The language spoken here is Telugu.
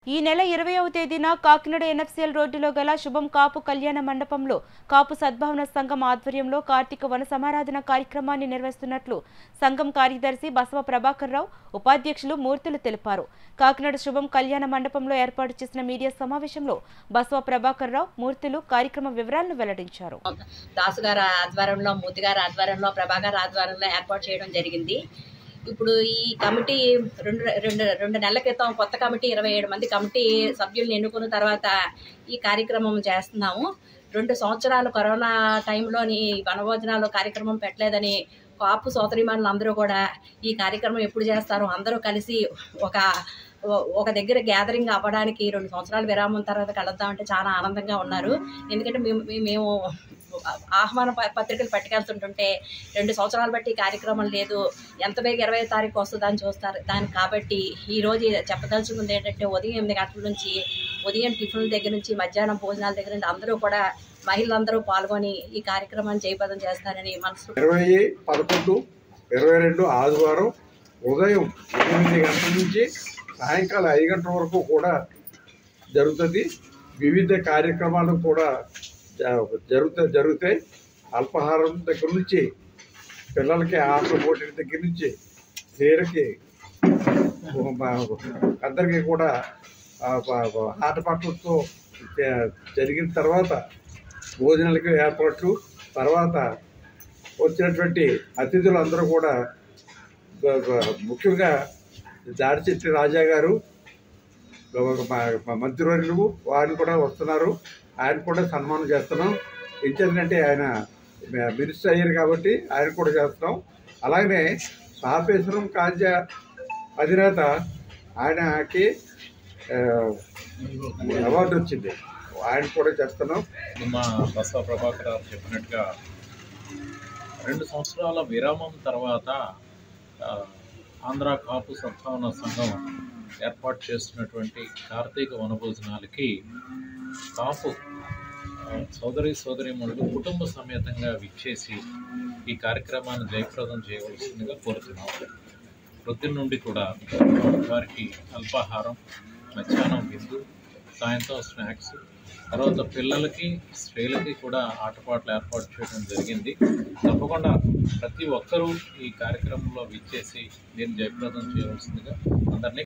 ఈ నెల ఇరవైవ తేదీన కాకినాడ ఎన్ఎఫ్సిఎల్ రోడ్డులో గల శుభం కాపు కళ్యాణ మండపంలో కాపు సద్భావన సంఘం ఆధ్వర్యంలో కార్తీక వన సమారాధన కార్యక్రమాన్ని నిర్వహిస్తున్నట్లు సంఘం కార్యదర్శి బసవ ప్రభాకర్ రావు ఉపాధ్యక్షులు మూర్తులు తెలిపారు కాకినాడ శుభం కళ్యాణ మండపంలో ఏర్పాటు చేసిన మీడియా సమావేశంలో బసవ ప్రభాకర్ రావు మూర్తులు కార్యక్రమ వివరాలను వెల్లడించారు దాసు గారి ఆధ్వర్యంలో మూర్తి గారి ఆధ్వర్యంలో ప్రభాకర్ ఆధ్వర్యంలో ఏర్పాటు చేయడం జరిగింది ఇప్పుడు ఈ కమిటీ రెండు రెండు రెండు నెలల క్రితం కొత్త కమిటీ ఇరవై ఏడు మంది కమిటీ సభ్యుల్ని ఎన్నుకున్న తర్వాత ఈ కార్యక్రమం చేస్తున్నాము రెండు సంవత్సరాలు కరోనా టైంలోని వనభోజనాలు కార్యక్రమం పెట్టలేదని కాపు సోదరిమణులు అందరూ కూడా ఈ కార్యక్రమం ఎప్పుడు చేస్తారు అందరూ కలిసి ఒక ఒక దగ్గర గ్యాదరింగ్ అవ్వడానికి రెండు సంవత్సరాల విరామం తర్వాత కలుద్దామంటే చాలా ఆనందంగా ఉన్నారు ఎందుకంటే మేము మేము ఆహ్వాన ప- పత్రికలు పట్టుకెళ్తుంటుంటే రెండు సంవత్సరాలు బట్టి ఈ కార్యక్రమం లేదు ఎంత బేగ ఇరవై తారీఖు వస్తుందని చూస్తారు దానికి కాబట్టి ఈ రోజు చెప్పదలుచుకుంది ఏంటంటే ఉదయం ఎనిమిది గంటల నుంచి ఉదయం టిఫిన్ల దగ్గర నుంచి మధ్యాహ్నం భోజనాల దగ్గర నుంచి అందరూ కూడా మహిళలందరూ పాల్గొని ఈ కార్యక్రమాన్ని జయప్రదం చేస్తారని మనసు ఇరవై పదకొండు ఇరవై రెండు ఆదివారం ఉదయం ఎనిమిది గంటల నుంచి సాయంకాలం ఐదు గంటల వరకు కూడా జరుగుతుంది వివిధ కార్యక్రమాలు కూడా జ- జరుగుతా జరుగుతాయి అల్పాహారం దగ్గర నుంచి పిల్లలకి ఆటల పోటీల దగ్గర నుంచి స్త్రీలకి అందరికీ కూడా ఆ, ప- ప- ఆటపాటలతో జ- జరిగిన తర్వాత భోజనాలకి ఏర్పాట్లు తర్వాత వచ్చినటువంటి అతిథులు అందరూ కూడా గ- గ- ముఖ్యంగా దాడిచెట్టి రాజా గారు ఒక మా- మా మంత్రివర్యులు వారిని కూడా వస్తున్నారు ఆయన కూడా సన్మానం చేస్తున్నాం ఎందుకంటే ఆయన మినిస్టర్ అయ్యారు కాబట్టి ఆయన కూడా చేస్తున్నాం అలాగనే సాపేశ్వరం కాంజ అధినేత ఆయనకి ఆ, అవార్డు వచ్చింది ఆయన కూడా చేస్తున్నాం మా బసవ ప్రభాకర్ గారు చెప్పినట్టుగా రెండు సంవత్సరాల విరామం తర్వాత ఆ, ఆంధ్ర కాపు సద్భావన సంఘం ఏర్పాటు చేస్తున్నటువంటి కార్తీక వనభోజనాలకి కాపు ఆ, సోదరి సోదరిమణులు కుటుంబ సమేతంగా విచ్చేసి ఈ కార్యక్రమాన్ని జయప్రదం చేయవలసిందిగా కోరుతున్నాం వృద్ధుల నుండి కూడా వారికి అల్పాహారం మధ్యాహ్నం విందు సాయంత్రం స్నాక్స్ తర్వాత పిల్లలకి స్త్రీలకి కూడా ఆటపాటలు ఏర్పాటు చేయడం జరిగింది తప్పకుండా ప్రతి ఒక్కరూ ఈ కార్యక్రమంలో విచ్చేసి దీన్ని జయప్రదం చేయవలసిందిగా అందరినీ